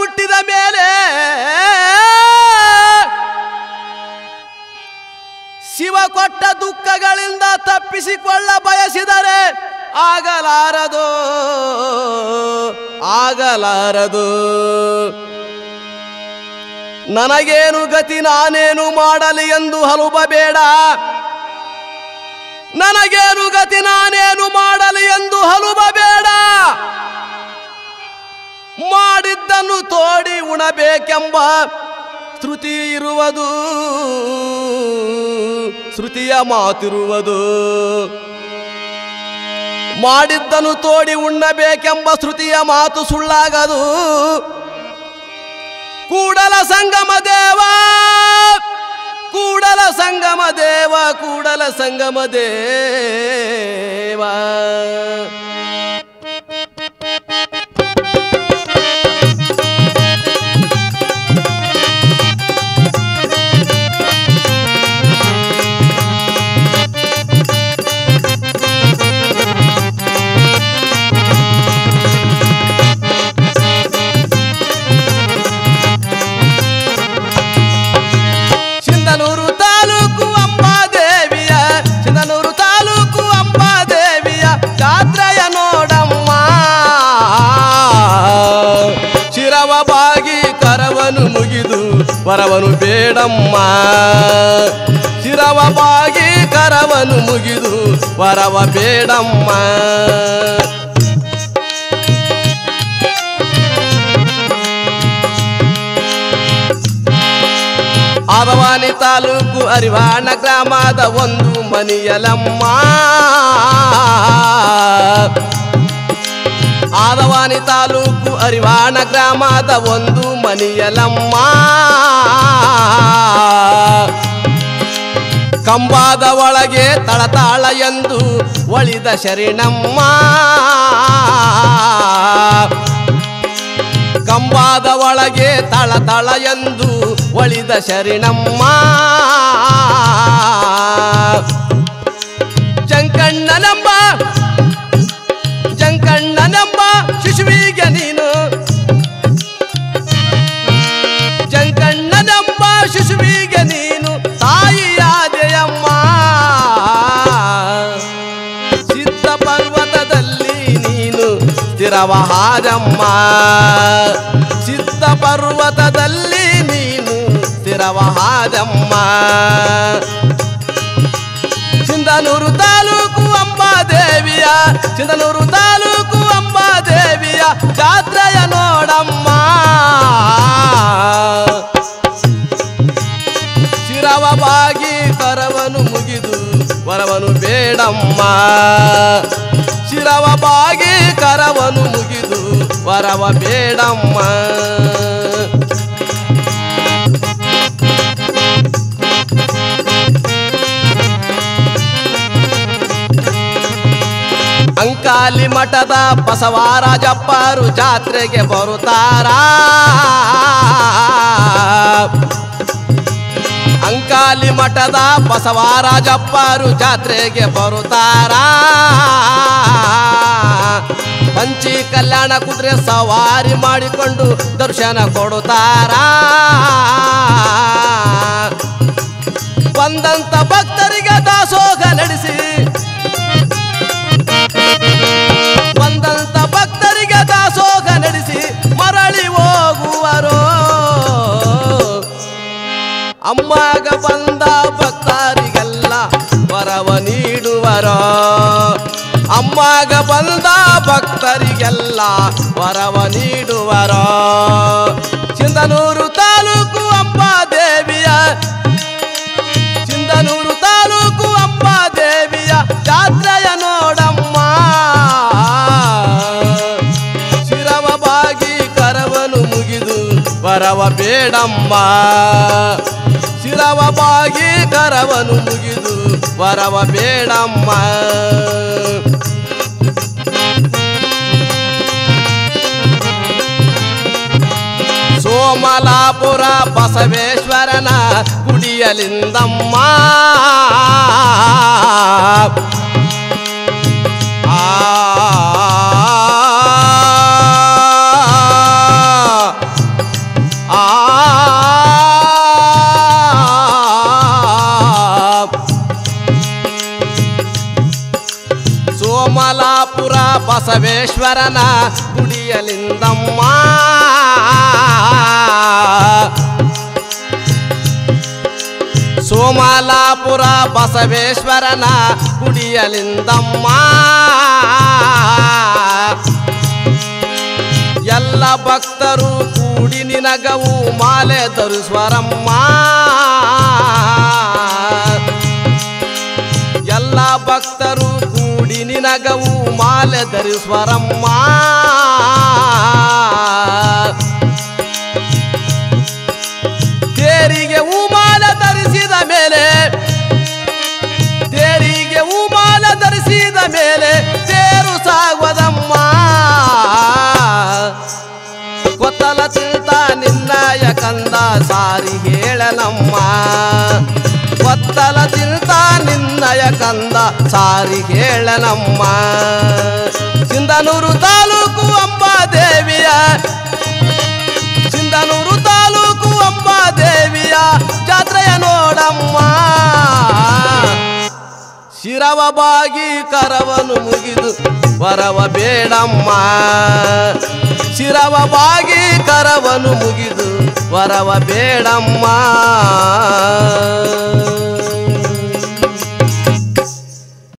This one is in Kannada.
ಹುಟ್ಟಿದ ಮೇಲೆ ಶಿವ ಕೊಟ್ಟ ದುಃಖಗಳಿಂದ ತಪ್ಪಿಸಿಕೊಳ್ಳ ಬಯಸಿದರೆ ಆಗಲಾರದು ಆಗಲಾರದು ನನಗೇನು ಗತಿ ನಾನೇನು ಮಾಡಲಿ ಎಂದು ಹಲುಬಬೇಡ ನನಗೇನು ಗತಿ ನಾನೇನು ಮಾಡಲಿ ಎಂದು ಹಲುಬಬೇಡ ಮಾಡಿದ್ದನ್ನು ತೋಡಿ ಉಣಬೇಕೆಂಬ ಶ್ರುತಿ ಇರುವುದು ಶ್ರುತಿಯ ಮಾತಿರುವುದು ಮಾಡಿದ್ದನ್ನು ತೋಡಿ ಉಣ್ಣಬೇಕೆಂಬ ಶ್ರುತಿಯ ಮಾತು ಸುಳ್ಳಾಗದು ಕೂಡಲ ಸಂಗಮ ದೇವ ಕೂಡಲ ಸಂಗಮ ದೇವ ಕೂಡಲ ಸಂಗಮ ದೇವ ಸಿಂಧನೂರು ತಾಲೂಕು ಅಂಬಾದೇವಿಯ ಸಿಂಧನೂರು ತಾಲೂಕು ಅಂಬಾದೇವಿಯ ಜಾತ್ರೆಯ ನೋಡಮ್ಮ ಶಿರವ ಬಾಗಿ ಕರವನು ಮುಗಿದು ವರವನು ಬೇಡಮ್ಮ ಶಿರವ ಬಾಗಿ ಕರವನು ಮುಗಿದು ವರವ ಬೇಡಮ್ಮ ಆದವಾನಿ ತಾಲೂಕು ಅರಿವಾಣ ಗ್ರಾಮದ ಒಂದು ಮನಿಯಲಮ್ಮ ಆದವಾನಿ ತಾಲೂಕು ಅರಿವಾಣ ಗ್ರಾಮದ ಒಂದು ಮನಿಯಲಮ್ಮ ಕಂಬಾದ ಒಳಗೆ ತಳತಾಳ ಎಂದು ಒಳಿದ ಶರಣಮ್ಮ ಕಂಬಾದ ಒಳಗೆ ತಳತಳ ಎಂದು ಒಳಿದ ಶರಣಮ್ಮ ಜಂಕಣ್ಣನಮ್ಮ ಜಂಕಣ್ಣನಮ್ಮ ಶಿಶುವಿಗೆ ನೀನು ಜಂಕಣ್ಣನಮ್ಮ ಶಿಶುವಿಗೆ ನೀನು ತಾಯಿಯಾದೆಯಮ್ಮ ಸಿದ್ಧ ಪರ್ವತದಲ್ಲಿ ನೀನು ಸ್ಥಿರವಾದಮ್ಮ ಸಿದ್ಧ ಪರ್ವತದಲ್ಲಿ ನೀನು ಸ್ಥಿರವಾದಮ್ಮ ಸಿಂಧನೂರು ತಾಲೂಕು ಅಂಬಾದೇವಿಯ ಸಿಂಧನೂರು ತಾಲೂಕು ಅಂಬಾದೇವಿಯ ಜಾತ್ರೆಯ ನೋಡಮ್ಮ ಶಿರವ ಬಾಗಿ ಕರವನು ಮುಗಿದು ವರವನು ಬೇಡಮ್ಮ ಶಿರವ ಬಾಗಿ ಕರವನು ಮುಗಿದು ವರವ ಬೇಡಮ್ಮ ಅಂಕಾಲಿ ಮಠದ ಬಸವರಾಜಪ್ಪರು ಜಾತ್ರೆಗೆ ಬರುತ್ತಾರ ಅಂಕಾಲಿ ಮಠದ ಬಸವರಾಜಪ್ಪರು ಜಾತ್ರೆಗೆ ಬರುತ್ತಾರ ಪಂಚಿ ಕಲ್ಯಾಣ ಕುದುರೆ ಸವಾರಿ ಮಾಡಿಕೊಂಡು ದರ್ಶನ ಕೊಡುತ್ತಾರ ಬಂದಂತ ಭಕ್ತರಿಗೆ ದಾಸೋಹ ನಡೆಸಿ ಬಂದಂತ ಭಕ್ತರಿಗೆ ದಾಸೋಹ ನಡೆಸಿ ಮರಳಿ ಹೋಗುವರು ಅಮ್ಮಾಗ ಬಂದ ಭಕ್ತರಿಗೆಲ್ಲ ವರವ ನೀಡುವರೋ ಅಮ್ಮಾಗ ಬಂದ ಭಕ್ತರಿಗೆಲ್ಲ ವರವ ನೀಡುವರೋ ಸಿಂಧನೂರು ತಾಲೂಕು ಅಂಬಾದೇವಿಯ ಸಿಂಧನೂರು ತಾಲೂಕು ಅಂಬಾದೇವಿಯ ಜಾತ್ರೆಯ ನೋಡಮ್ಮ ಶಿರವ ಬಾಗಿ ಕರವನು ಮುಗಿದು ವರವ ಬೇಡಮ್ಮ ಶಿರವ ಬಾಗಿ ಕರವನು ಮುಗಿದು ವರವ ಬೇಡಮ್ಮ ಸೋಮಲಾಪುರ ಬಸವೇಶ್ವರನ ಗುಡಿಯಲಿಂದಮ್ಮ ಆ ಬಸವೇಶ್ವರನ ಗುಡಿಯಲಿಂದಮ್ಮ ಸೋಮಲಾಪುರ ಬಸವೇಶ್ವರನ ಗುಡಿಯಲಿಂದಮ್ಮ ಎಲ್ಲ ಭಕ್ತರು ಕೂಡಿ ನಿನಗವು ಮಾಲೆ ಧರಿಸುವರಮ್ಮ ಎಲ್ಲ ಭಕ್ತರು ಕೂಡಿ ನಿನಗವು ಮಾಲೆ ಧರಿಸುವರಮ್ಮ ತೇರಿಗೆ ಹೂಮಾಲ ಧರಿಸಿದ ಮೇಲೆ ತೇರಿಗೆ ಹೂಮಾಲ ಧರಿಸಿದ ಮೇಲೆ ತೇರು ಸಾಗುವುದಮ್ಮ ಕೊತ್ತಲ ಚಿಂತ ನಿನ್ನಯ ಕಂದ ಸಾರಿ ಹೇಳನಮ್ಮ ಕೊತ್ತಲ ಚಿಂತ ನಿನ್ನಯ ಕಂದ ಸಾರಿ ಹೇಳನಮ್ಮ ಸಿಂಧನೂರು ತಾಲೂಕು ಅಂಬ ದೇವಿಯ ಸಿಂಧನೂರು ತಾಲೂಕು ಅಂಬ ದೇವಿಯ ಜಾತ್ರೆಯ ನೋಡಮ್ಮ ಶಿರವ ಬಾಗಿ ಕರವನು ಮುಗಿದು ವರವ ಬೇಡಮ್ಮ ಶಿರವ ಬಾಗಿ ಕರವನು ಮುಗಿದು ವರವ ಬೇಡಮ್ಮ